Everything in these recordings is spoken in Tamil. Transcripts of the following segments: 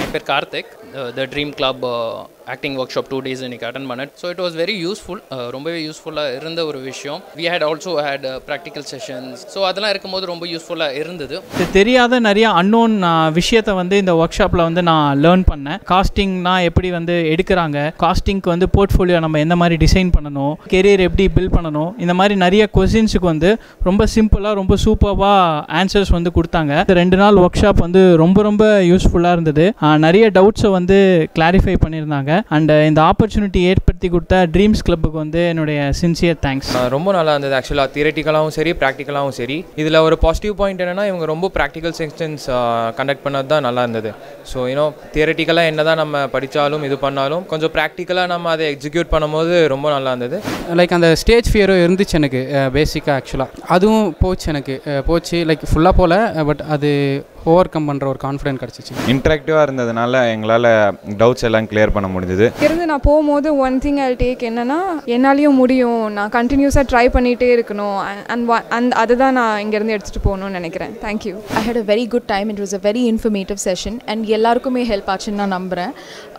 என் பேர் Karthik the dream club acting workshop two days இன்னைக்கு அட்டன் பண்ணேன் so it was very useful ரொம்பவே யூஸ்ஃபுல்லாக இருந்த ஒரு விஷயம் we had also had practical sessions so அதெல்லாம் இருக்கும்போது ரொம்ப யூஸ்ஃபுல்லாக இருந்தது இது தெரியாத நிறைய அன்னோன் விஷயத்தை வந்து இந்த ஒர்க் ஷாப்பில் வந்து நான் லேர்ன் பண்ணேன் காஸ்டிங்னா எப்படி வந்து எடுக்கிறாங்க காஸ்டிங்க்கு வந்து போர்ட்ஃபோலியோ நம்ம எந்த மாதிரி டிசைன் பண்ணணும் கெரியர் எப்படி பில்ட் பண்ணணும் இந்த மாதிரி நிறைய கொஸ்டின்ஸுக்கு வந்து ரொம்ப சிம்பிளாக ரொம்ப சூப்பராக ஆன்சர்ஸ் வந்து கொடுத்தாங்க இந்த ரெண்டு நாள் ஒர்க் ஷாப் வந்து ரொம்ப ரொம்ப யூஸ்ஃபுல்லாக இருந்தது ஆஹ் நிறைய டவுட்ஸை வந்து கிளாரிஃபை பண்ணியிருந்தாங்க அண்ட் இந்த ஆப்பர்ச்சுனிட்டி ஏற்படுத்தி கொடுத்த ட்ரீம்ஸ் கிளப்புக்கு வந்து என்னுடைய சின்சியர் தேங்க்ஸ் ஆஹ் ரொம்ப நல்லா இருந்தது ஆக்சுவலாக தியரட்டிக்கலாகவும் சரி ப்ராக்டிக்கலாகவும் சரி இதில் ஒரு பாசிட்டிவ் பாயிண்ட் என்னென்னா இவங்க ரொம்ப ப்ராக்டிக்கல் செக்ஷன்ஸ் கண்டக்ட் பண்ணது தான் நல்லா இருந்தது ஸோ யூனோ தியரட்டிக்கலாக என்ன தான் நம்ம படித்தாலும் இது பண்ணாலும் கொஞ்சம் ப்ராக்டிக்கலாக நம்ம அதை எக்ஸிக்யூட் பண்ணும்போது ரொம்ப நல்லா இருந்தது லைக் அந்த ஸ்டேஜ் ஃபியரும் இருந்துச்சு எனக்கு பேசிக்காக ஆக்சுவலாக அதுவும் போச்சு எனக்கு அஹ், போச்சு லைக் ஃபுல்லாக போகல பட் அது ஓவர் கம் பண்ணுற ஒரு கான்ஃபிடென்ட் கிடச்சிச்சு இன்ட்ராக்டிவாக இருந்ததுனால எங்களால் டவுட்ஸ் எல்லாம் கிளியர் பண்ண முடிஞ்சது இருந்து நான் போகும்போது ஒன் திங் ஐ டேக் என்னன்னா என்னாலையும் முடியும் நான் கண்டினியூஸாக ட்ரை பண்ணிகிட்டே இருக்கணும் அண்ட் அண்ட் அதுதான் நான் இங்கேருந்து எடுத்துகிட்டு போகணும்னு நினைக்கிறேன் thank you I had a very good time. It was a very informative session and எல்லாருக்குமே ஹெல்ப் ஆச்சுன்னு நான் நம்புகிறேன்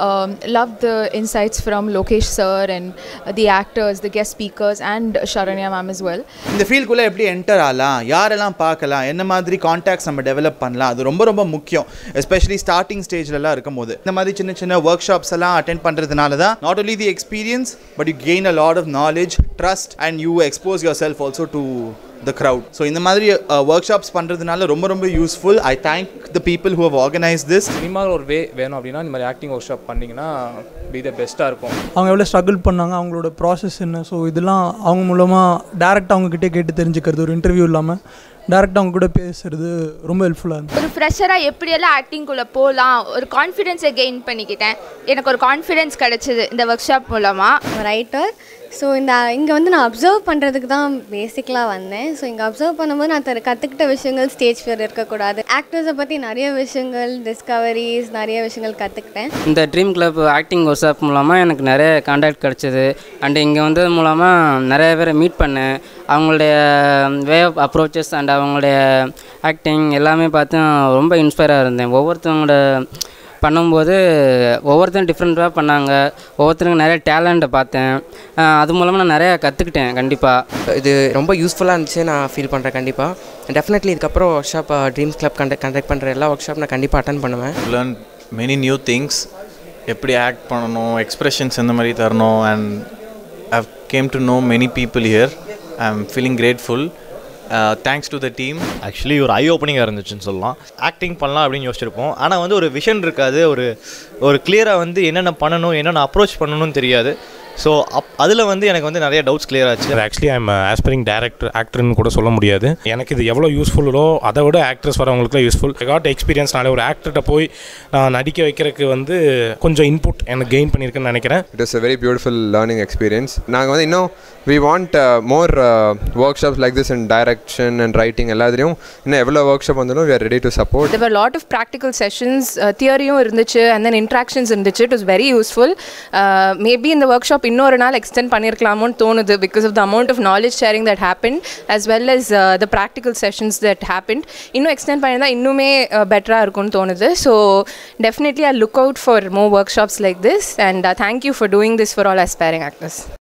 love the insights from Lokesh sir and the actors the guest speakers and Sharanya ma'am as well இந்த ஃபீல்டுக்குள்ளே எப்படி என்டர் ஆகலாம் யாரெல்லாம் பார்க்கலாம் என்ன மாதிரி காண்டாக்ட்ஸ் நம்ம டெவலப் பண்ணலாம் அது ரொம்ப ரொம்ப முக்கியம் எஸ்பெஷலி ஸ்டார்டிங் ஸ்டேஜ்லலாம் இருக்கும்போது இந்த மாதிரி சின்ன சின்ன ஒர்க் ஷாப்ஸ் எல்லாம் அட்டென்ட் பண்ணுறதுனால தான் not only the experience but you gain a lot of knowledge trust and you expose yourself also to the crowd so இந்த மாதிரி ஒர்க் ஷாப்ஸ் பண்ணுறதுனால ரொம்ப ரொம்ப useful I thank the people who have organise this சினிமாவில் ஒரு வே வேணும் அப்படின்னா இந்த மாதிரி ஆக்டிங் ஒர்க் ஷாப் பண்ணிங்கன்னா பி த பெஸ்ட்டாக இருக்கும் அவங்க எவ்வளோ ஸ்ட்ரகிள் பண்ணாங்க அவங்களோட ப்ராசஸ் என்ன ஸோ இதெல்லாம் அவங்க மூலமாக டேரெக்டாக அவங்கக்கிட்டே கேட்டு தெரிஞ்சுக்கிறது ஒரு இன்டர்வியூ இல்லாமல் டேரெக்டாக அவங்க கூட பேசுறது ரொம்ப ஹெல்ப்ஃபுல்லாக இருந்துச்சு ஒரு ஃப்ரெஷராக எப்படியெல்லாம் ஆக்டிங்குள்ளே போகலாம் ஒரு கான்ஃபிடென்ஸை கெயின் பண்ணிக்கிட்டேன் எனக்கு ஒரு கான்ஃபிடென்ஸ் கிடச்சிது இந்த ஒர்க் ஷாப் மூலமாக ரைட்டர் ஸோ இந்த இங்கே வந்து நான் அப்சர்வ் பண்ணுறதுக்கு தான் பேசிக்கலாக வந்தேன் ஸோ இங்கே அப்சர்வ் பண்ணும்போது நான் தெரி- கற்றுக்கிட்ட விஷயங்கள் ஸ்டேஜ் ஃபியர் இருக்கக்கூடாது ஆக்டர்ஸை பற்றி நிறைய விஷயங்கள் டிஸ்கவரிஸ் நிறைய விஷயங்கள் கற்றுக்கிட்டேன் இந்த dream club acting workshop மூலமாக எனக்கு நிறைய காண்டாக்ட் கிடச்சிது அண்டு இங்கே வந்தது மூலமாக நிறைய பேரை மீட் பண்ணேன் அவங்களுடைய வே ஆஃப் அப்ரோச்சஸ் அண்ட் அவங்களுடைய ஆக்டிங் எல்லாமே பார்த்து ரொம்ப இன்ஸ்பயராக இருந்தேன் ஒவ்வொருத்தவங்களோட பண்ணும்போது ஒவ்வொருத்தரும் டிஃப்ரெண்ட்டாக பண்ணாங்க ஒவ்வொருத்தருக்கும் நிறைய டேலண்ட்டை பார்த்தேன் அஹ் அது மூலமாக நான் நிறையா கற்றுக்கிட்டேன் கண்டிப்பாக இது ரொம்ப யூஸ்ஃபுல்லாக இருந்துச்சு நான் ஃபீல் பண்ணுறேன் கண்டிப்பாக டெஃபினெட்லி இதுக்கப்புறம் workshop dreams club conduct conduct பண்ணுற எல்லா ஒர்க் ஷாப் நான் கண்டிப்பாக அட்டன் பண்ணுவேன் லேர்ன் மெனி நியூ திங்ஸ் எப்படி ஆக்ட் பண்ணணும் எக்ஸ்ப்ரெஷன்ஸ் எந்த மாதிரி தரணும் and I've came to know many people here I am feeling grateful thanks to the team actually ஒரு ஐ ஓப்பனிங்காக இருந்துச்சுன்னு சொல்லலாம் ஆக்டிங் பண்ணலாம் அப்படின்னு யோசிச்சிருப்போம் ஆனால் வந்து ஒரு விஷன் இருக்காது ஒரு ஒரு கிளியராக வந்து என்னென்ன பண்ணணும் என்னென்ன அப்ரோச் பண்ணணும்னு தெரியாது ஸோ அப் அதில் வந்து எனக்கு வந்து நிறைய டவுட்ஸ் கிளியர் ஆச்சு ஆக்சுவலி ஐம் ஆஸ்பரிங் டேரக்டர் ஆக்டர்னு கூட சொல்ல முடியாது எனக்கு இது எவ்வளோ யூஸ்ஃபுல்லோ அதை விட ஆக்ட்ரஸ் வரவங்களுக்குலாம் யூஸ்ஃபுல் காட் எக்ஸ்பீரியன்ஸ்னால ஒரு ஆக்டர்கிட்ட போய் நான் நடிக்க வைக்கிறதுக்கு வந்து கொஞ்சம் இன்புட் எனக்கு கெயின் பண்ணியிருக்கேன்னு நினைக்கிறேன் it is a very beautiful learning experience நாங்கள் வந்து இன்னும் we want more workshops like this in direction and writing எல்லாத்துலேயும் இன்னும் எவ்வளோ ஒர்க் ஷாப் வந்தாலும் we are ready to support there were a lot of practical sessions தியரியும் இருந்துச்சு and then interactions இருந்துச்சு it was very useful uh, maybe இந்த ஒர்க் ஷாப் இன்னொரு நாள் எக்ஸ்டெண்ட் பண்ணியிருக்கலாமோன்னு தோணுது because of the amount of knowledge sharing that happen as well as uh, the practical sessions that happened இன்னும் எக்ஸ்டெண்ட் பண்ணியிருந்தா இன்னுமே பெட்டராக இருக்கும்னு தோணுது so definitely I look out for more workshops like this and thank you for doing this for all aspiring actors